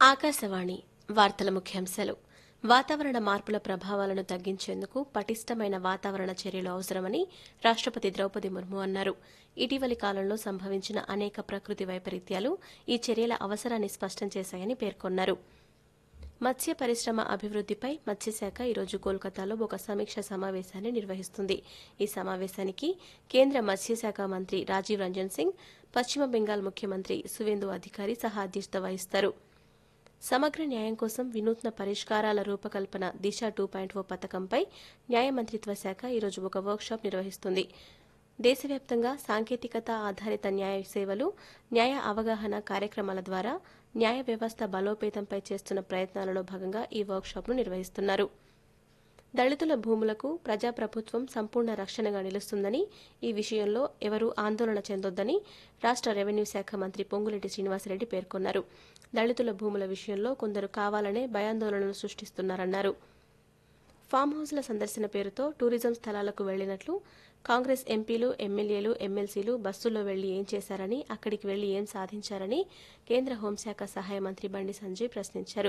ఆకాశవాణి వార్తల ముఖ్యాంశాలు వాతావరణ మార్పుల ప్రభావాలను తగ్గించేందుకు పటిష్టమైన వాతావరణ చర్యలు అవసరమని రాష్టపతి ద్రౌపది ముర్ము అన్నారు ఇటీవలి కాలంలో సంభవించిన అనేక ప్రకృతి వైపరీత్యాలు ఈ చర్యల అవసరాన్ని స్పష్టం చేశాయని పేర్కొన్నారు మత్స్య పరిశ్రమ అభివృద్దిపై మత్స్యశాఖ ఈరోజు కోల్కతాలో ఒక సమీక్ష సమావేశాన్ని నిర్వహిస్తుంది ఈ సమావేశానికి కేంద్ర మత్స్యశాఖ మంత్రి రాజీవ్ రంజన్ సింగ్ పశ్చిమ బెంగాల్ ముఖ్యమంత్రి సువేందు అధికారి సహా అధ్యక్షత వహిస్తారు సమగ్ర న్యాయం కోసం వినూత్న పరిష్కారాల రూపకల్పన దిశ టూ పాయింట్ ఓ పథకంపై న్యాయ మంత్రిత్వ శాఖ ఈరోజు ఒక వర్క్షాప్ నిర్వహిస్తుంది దేశవ్యాప్తంగా సాంకేతికత ఆధారిత న్యాయ సేవలు న్యాయ అవగాహన కార్యక్రమాల ద్వారా న్యాయ వ్యవస్థ బలోపేతంపై చేస్తున్న ప్రయత్నాలలో భాగంగా ఈ వర్క్షాప్ను నిర్వహిస్తున్నారు దళితుల భూములకు ప్రజాప్రభుత్వం సంపూర్ణ రక్షణగా నిలుస్తుందని ఈ విషయంలో ఎవరూ ఆందోళన చెందొద్దని రాష్ట రెవెన్యూ శాఖ మంత్రి పొంగులేటి శ్రీనివాసరెడ్డి పేర్కొన్నారు దళితుల భూముల విషయంలో కొందరు కావాలనే భయాందోళనలు సృష్టిస్తున్నారన్నారు ఫామ్ హౌస్ల సందర్శన పేరుతో టూరిజం స్థలాలకు వెళ్లినట్లు కాంగ్రెస్ ఎంపీలు ఎమ్మెల్యేలు ఎమ్మెల్సీలు బస్సుల్లో వెళ్లి ఏం చేశారని అక్కడికి వెళ్లి ఏం సాధించారని కేంద్ర హోంశాఖ సహాయ మంత్రి బండి సంజయ్ ప్రశ్నించారు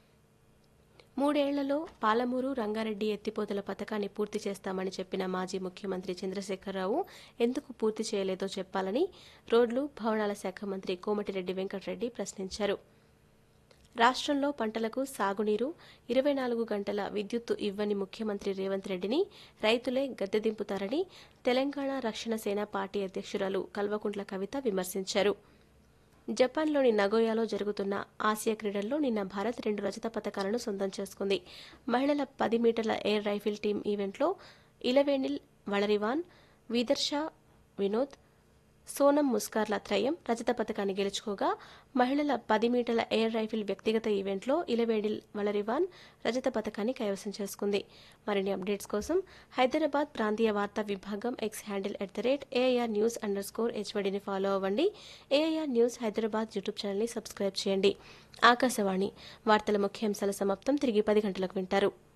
మూడేళ్లలో పాలమూరు రంగారెడ్డి ఎత్తిపోతల పథకాన్ని పూర్తి చేస్తామని చెప్పిన మాజీ ముఖ్యమంత్రి చంద్రశేఖరరావు ఎందుకు పూర్తి చేయలేదో చెప్పాలని రోడ్లు భవనాల శాఖ మంత్రి కోమటిరెడ్డి వెంకటరెడ్డి ప్రశ్నించారు రాష్ట్రంలో పంటలకు సాగునీరు ఇరవై నాలుగు గంటల విద్యుత్తు ఇవ్వని ముఖ్యమంత్రి రేవంత్ రెడ్డిని రైతులే గద్దెదింపుతారని తెలంగాణ రక్షణ సేన పార్టీ అధ్యక్షురాలు కల్వకుంట్ల కవిత విమర్శించారు జపాన్లోని నగోయాలో జరుగుతున్న ఆసియా క్రీడల్లో నిన్న భారత్ రెండు రజత పథకాలను సొంతం చేసుకుంది మహిళల పది మీటర్ల ఎయిర్ రైఫిల్ టీం ఈవెంట్లో ఇలవేనిల్ వళరివాన్ వీదర్ష వినోద్ సోనం ముస్కార్ల త్రయం రజత పథకాన్ని గెలుచుకోగా మహిళల పది మీటర్ల ఎయిర్ రైఫిల్ వ్యక్తిగత ఈవెంట్లో ఇలవేడిల్ వలరివాన్ రజత పథకాన్ని కైవసం చేసుకుంది మరిన్ని అప్డేట్స్ కోసం హైదరాబాద్ ప్రాంతీయ వార్తా విభాగం X handle at the rate AIR news underscore స్కోర్ హెచ్వడిని ఫాలో అవ్వండి ఏఐఆర్ న్యూస్ హైదరాబాద్ యూట్యూబ్ ఛానల్ని సబ్స్క్రైబ్ చేయండి ఆకాశవాణి వార్తల ముఖ్యాంశాల సమాప్తం తిరిగి పది గంటలకు వింటారు